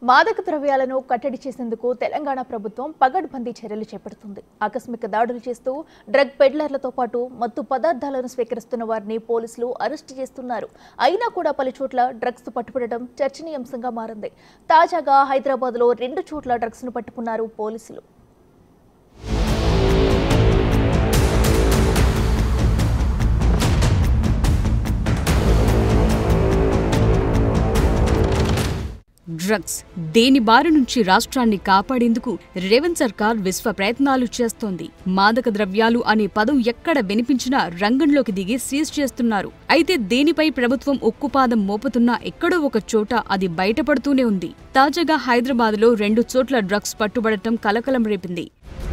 మాదక ద్రవ్యాలను కట్టడి చేసేందుకు తెలంగాణ ప్రభుత్వం పగడ్బందీ చర్యలు చేపడుతుంది ఆకస్మిక దాడులు చేస్తూ డ్రగ్ పెడ్లర్లతో పాటు మత్తు పదార్థాలను స్వీకరిస్తున్న వారిని పోలీసులు అరెస్టు చేస్తున్నారు అయినా కూడా పలు చోట్ల డ్రగ్స్ పట్టుబడడం చర్చనీయాంశంగా మారింది తాజాగా హైదరాబాద్లో రెండు చోట్ల డ్రగ్స్ ను పట్టుకున్నారు పోలీసులు డ్రగ్స్ దేని బారి నుంచి రాష్ట్రాన్ని కాపాడేందుకు రేవంత్ సర్కార్ విశ్వ ప్రయత్నాలు చేస్తోంది మాదక ద్రవ్యాలు అనే పదం ఎక్కడ వినిపించినా రంగంలోకి దిగి సీజ్ చేస్తున్నారు అయితే దేనిపై ప్రభుత్వం ఉక్కుపాదం మోపుతున్నా ఎక్కడో ఒక చోట అది బయటపడుతూనే ఉంది తాజాగా హైదరాబాద్లో రెండు చోట్ల డ్రగ్స్ పట్టుబడటం కలకలం రేపింది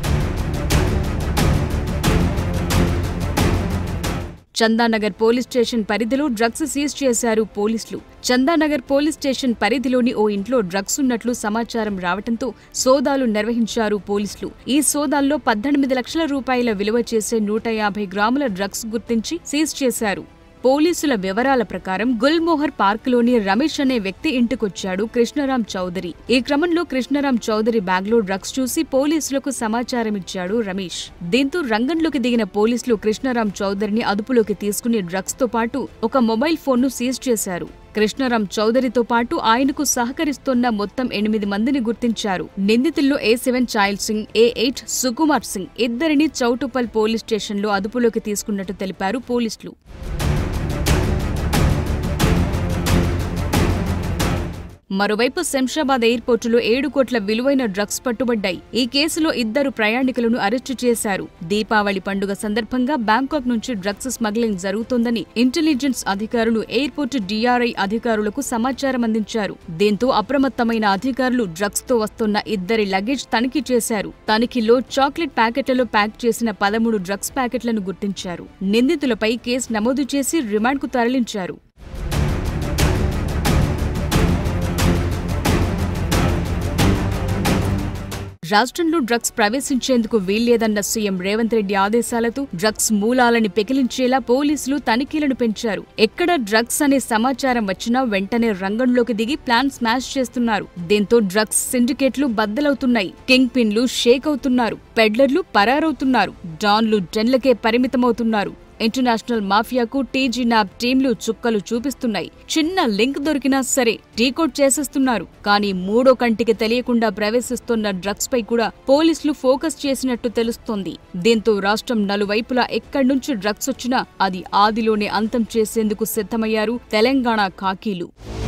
చందానగర్ పోలీస్ స్టేషన్ పరిధిలో డ్రగ్స్ సీజ్ చేశారు పోలీసులు చందానగర్ పోలీస్ స్టేషన్ పరిధిలోని ఓ ఇంట్లో డ్రగ్స్ ఉన్నట్లు సమాచారం రావడంతో సోదాలు నిర్వహించారు పోలీసులు ఈ సోదాల్లో పద్దెనిమిది లక్షల రూపాయల విలువ చేసే నూట యాభై గ్రాముల డ్రగ్స్ గుర్తించి సీజ్ చేశారు పోలీసుల వివరాల ప్రకారం గుల్మోహర్ పార్కులోని రమేష్ అనే వ్యక్తి ఇంటికొచ్చాడు కృష్ణరాం చౌదరి ఈ క్రమంలో కృష్ణరాం చౌదరి బ్యాగ్లో డ్రగ్స్ చూసి పోలీసులకు సమాచారం ఇచ్చాడు రమేష్ దీంతో రంగంలోకి దిగిన పోలీసులు కృష్ణరాం చౌదరిని అదుపులోకి తీసుకుని డ్రగ్స్ తో పాటు ఒక మొబైల్ ఫోన్ను సీజ్ చేశారు కృష్ణరాం చౌదరితో పాటు ఆయనకు సహకరిస్తున్న మొత్తం ఎనిమిది మందిని గుర్తించారు నిందితుల్లో ఏ సెవెన్ చైల్డ్ సింగ్ ఏ ఎయిట్ సుకుమార్ సింగ్ ఇద్దరిని చౌటుపల్ పోలీస్ స్టేషన్లో అదుపులోకి తీసుకున్నట్టు తెలిపారు పోలీసులు మరోవైపు శంషాబాద్ ఎయిర్పోర్టులో ఏడు కోట్ల విలువైన డ్రగ్స్ పట్టుబడ్డాయి ఈ కేసులో ఇద్దరు ప్రయాణికులను అరెస్టు చేశారు దీపావళి పండుగ సందర్భంగా బ్యాంకాక్ నుంచి డ్రగ్స్ స్మగ్లింగ్ జరుగుతోందని ఇంటెలిజెన్స్ అధికారులు ఎయిర్పోర్ట్ డిఆర్ఐ అధికారులకు సమాచారం అందించారు దీంతో అప్రమత్తమైన అధికారులు డ్రగ్స్ తో వస్తున్న ఇద్దరి లగేజ్ తనిఖీ చేశారు తనిఖీలో చాక్లెట్ ప్యాకెట్లలో ప్యాక్ చేసిన పదమూడు డ్రగ్స్ ప్యాకెట్లను గుర్తించారు నిందితులపై కేసు నమోదు చేసి రిమాండ్కు తరలించారు రాష్ట్రంలో డ్రగ్స్ ప్రవేశించేందుకు వీల్లేదన్న సీఎం రేవంత్ రెడ్డి ఆదేశాలతో డ్రగ్స్ మూలాలని పెకిలించేలా పోలీసులు తనిఖీలను పెంచారు ఎక్కడ డ్రగ్స్ అనే సమాచారం వచ్చినా వెంటనే రంగంలోకి దిగి ప్లాన్ స్మాష్ చేస్తున్నారు దీంతో డ్రగ్స్ సిండికేట్లు బద్దలవుతున్నాయి కింగ్ పిన్లు షేక్ అవుతున్నారు పెడ్లర్లు పరారవుతున్నారు డాన్లు డెన్లకే పరిమితమవుతున్నారు ఇంటర్నేషనల్ మాఫియాకు టీజీ నాబ్ టీంలు చుక్కలు చూపిస్తున్నాయి చిన్న లింక్ దొరికినా సరే డీకోడ్ చేసేస్తున్నారు కానీ మూడో కంటికి తెలియకుండా ప్రవేశిస్తున్న డ్రగ్స్ పై కూడా పోలీసులు ఫోకస్ చేసినట్టు తెలుస్తోంది దీంతో రాష్ట్రం నలువైపులా ఎక్కడి నుంచి డ్రగ్స్ వచ్చినా అది ఆదిలోనే అంతం చేసేందుకు సిద్ధమయ్యారు తెలంగాణ ఖాకీలు